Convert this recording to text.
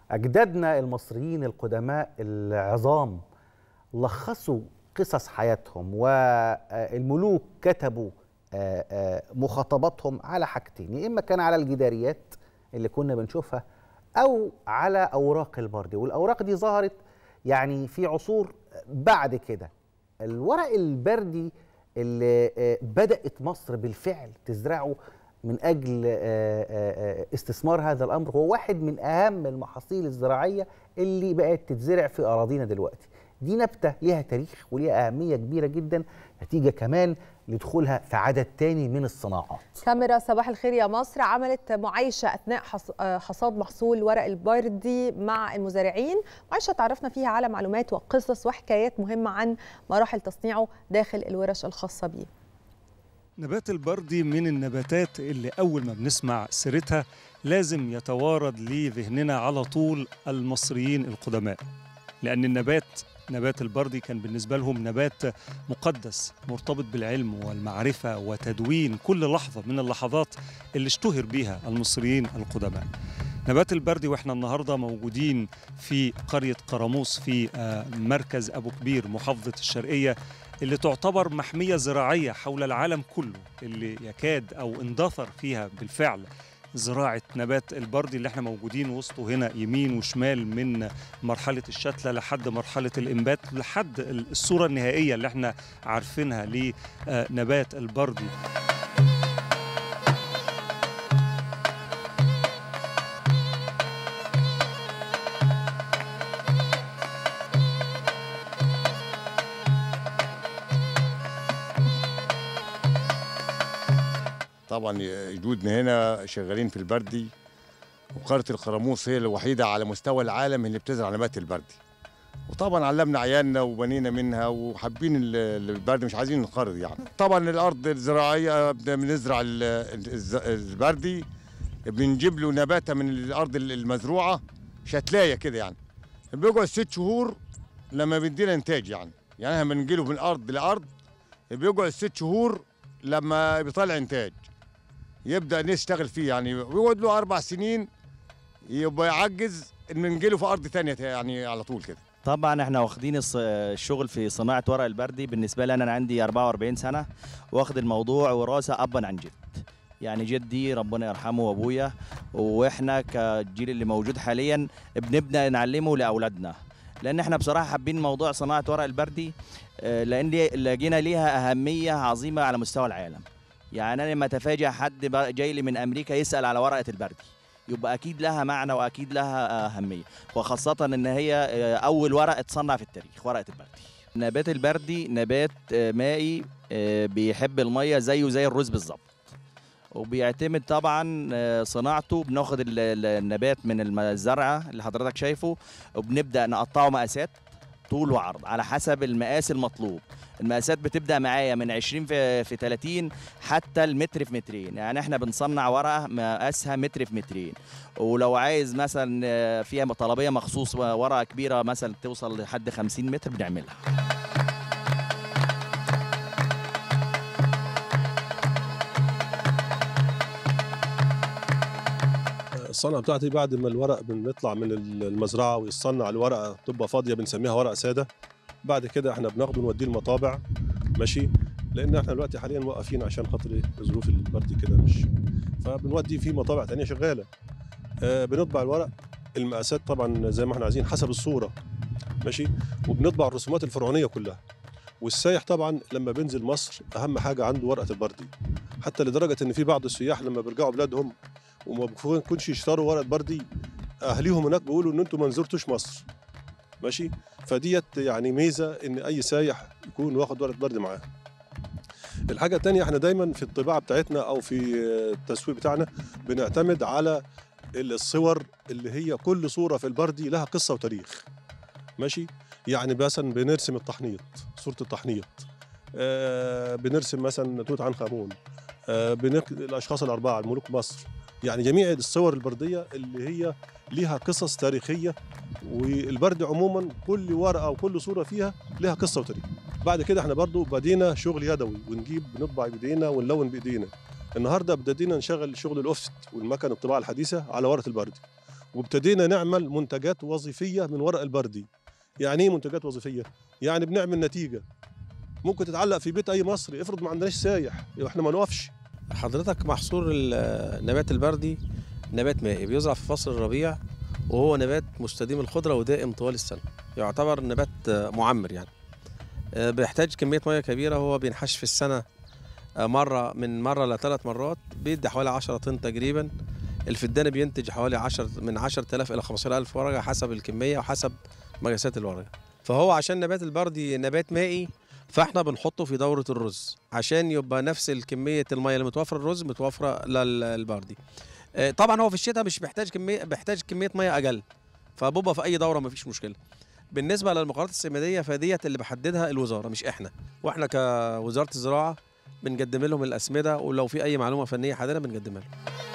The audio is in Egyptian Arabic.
أجدادنا المصريين القدماء العظام لخصوا قصص حياتهم والملوك كتبوا آه، آه، مخاطباتهم على حاجتين يا إما كان على الجداريات اللي كنا بنشوفها أو على أوراق البردي والأوراق دي ظهرت يعني في عصور بعد كده الورق البردي اللي آه، بدأت مصر بالفعل تزرعه من أجل آه، آه، آه، استثمار هذا الأمر هو واحد من أهم المحاصيل الزراعية اللي بقت تتزرع في أراضينا دلوقتي دي نبتة ليها تاريخ وليها أهمية كبيرة جدا نتيجة كمان لدخولها في عدد تاني من الصناعات كاميرا صباح الخير يا مصر عملت معايشة أثناء حص- آه، حصاد محصول ورق البردي مع المزارعين معايشة تعرفنا فيها على معلومات وقصص وحكايات مهمة عن مراحل تصنيعه داخل الورش الخاصة بيه نبات البردي من النباتات اللي أول ما بنسمع سيرتها لازم يتوارد لذهننا على طول المصريين القدماء لأن النبات نبات البردي كان بالنسبة لهم نبات مقدس مرتبط بالعلم والمعرفة وتدوين كل لحظة من اللحظات اللي اشتهر بيها المصريين القدماء نبات البردي واحنا النهارده موجودين في قرية قراموس في آه، مركز أبو كبير محافظة الشرقية اللي تعتبر محمية زراعية حول العالم كله اللي يكاد أو اندثر فيها بالفعل زراعة نبات البردي اللي احنا موجودين وسطه هنا يمين وشمال من مرحلة الشتلة لحد مرحلة الإنبات لحد الصورة النهائية اللي احنا عارفينها لنبات البردي طبعا جدودنا هنا شغالين في البردي وقارة القراموس هي الوحيدة على مستوى العالم اللي بتزرع نبات البردي وطبعا علمنا عيالنا وبنينا منها وحابين ال- البردي مش عايزين نقرض يعني طبعا الأرض الزراعية بدنا بنزرع ال- الز- البردي بنجيب له نباتة من الأرض المزروعة شتلاية كده يعني بيقعد ست شهور لما بيدينا إنتاج يعني يعني احنا بنجيله من أرض لأرض بيقعد ست شهور لما بيطلع إنتاج يبدا نشتغل فيه يعني ويقعد له اربع سنين يبقى يعجز ان نجيله في ارض تانية يعني على طول كده طبعا احنا واخدين الص- الشغل في صناعه ورق البردي بالنسبه لي انا عندي 44 سنه واخد الموضوع وراثه ابا عن جد يعني جدي ربنا يرحمه وابويا واحنا كالجيل اللي موجود حاليا بنبدا نعلمه لاولادنا لان احنا بصراحه حابين موضوع صناعه ورق البردي آه، لان لي- لقينا ليها اهميه عظيمه على مستوى العالم يعني انا لما اتفاجئ حد بقى جاي لي من امريكا يسال على ورقه البردي يبقى اكيد لها معنى واكيد لها اهميه وخاصة إن هي آه، أول ورقة تصنع في التاريخ ورقة البردي. نبات البردي نبات آه، مائي آه، بيحب المية زيه زي الرز بالظبط. وبيعتمد طبعا آه، صناعته بناخد ال- ال- النبات من الزرعة اللي حضرتك شايفه وبنبدأ نقطعه مقاسات طول وعرض على حسب المقاس المطلوب المقاسات بتبدا معايا من 20 في في 30 حتى المتر في مترين يعني احنا بنصنع ورقه مقاسها متر في مترين ولو عايز مثلا آه، فيها طلبيه مخصوص ورقه كبيره مثلا توصل لحد 50 متر بنعملها الصنعه بتاعتي بعد ما الورق بنطلع من المزرعه ويصنع الورقه تبقى فاضيه بنسميها ورق ساده بعد كده احنا بناخده نوديه المطابع ماشي لان احنا دلوقتي حاليا موقفين عشان خاطر ايه ظروف البرد كده مش فبنودي في مطابع تانية شغاله آه بنطبع الورق المقاسات طبعا زي ما احنا عايزين حسب الصوره ماشي وبنطبع الرسومات الفرعونيه كلها والسايح طبعا لما بينزل مصر اهم حاجه عنده ورقه البردي حتى لدرجه ان في بعض السياح لما بيرجعوا بلادهم وما بيكونش يشتروا ورقه بردي اهليهم هناك بيقولوا ان انتوا ما نزرتوش مصر ماشي فديت يعني ميزه ان اي سايح يكون واخد ورقه بردي معاه الحاجه الثانيه احنا دايما في الطباعه بتاعتنا او في التسويق بتاعنا بنعتمد على الصور اللي هي كل صوره في البردي لها قصه وتاريخ ماشي يعني مثلا بنرسم التحنيط صوره التحنيط آه بنرسم مثلا توت عنخ امون آه بنك... الاشخاص الاربعه الملوك مصر يعني جميع الصور البرديه اللي هي ليها قصص تاريخيه والبرد عموما كل ورقه وكل صوره فيها لها قصه وتاريخ بعد كده احنا برضو بدينا شغل يدوي ونجيب نطبع بايدينا ونلون بايدينا النهارده بدينا نشغل شغل الاوفست والمكن الطباعه الحديثه على ورقه البردي وابتدينا نعمل منتجات وظيفيه من ورق البردي يعني ايه منتجات وظيفيه يعني بنعمل نتيجه ممكن تتعلق في بيت اي مصري افرض ما عندناش سايح يبقى احنا ما نقفش حضرتك محصول النبات البردي نبات مائي بيزرع في فصل الربيع وهو نبات مستديم الخضره ودائم طوال السنه يعتبر نبات معمر يعني آه، بيحتاج كميه ميه كبيره هو بينحش في السنه آه، مره من مره لثلاث مرات بيدي حوالي 10 طن تقريبا الفدان بينتج حوالي 10 من 10000 الى 15000 ورقه حسب الكميه وحسب مقاسات الورقه فهو عشان نبات البردي نبات مائي فاحنا بنحطه في دوره الرز عشان يبقى نفس الكميه الميه اللي متوفره الرز متوفره للبردي آه، طبعا هو في الشتاء مش بيحتاج كميه بيحتاج كميه ميه اقل فبوبا في اي دوره مفيش مشكله بالنسبه للمقررات السماديه فديت اللي بحددها الوزاره مش احنا واحنا كوزاره الزراعه بنقدم لهم الاسمده ولو في اي معلومه فنيه حدنا بنقدمها لهم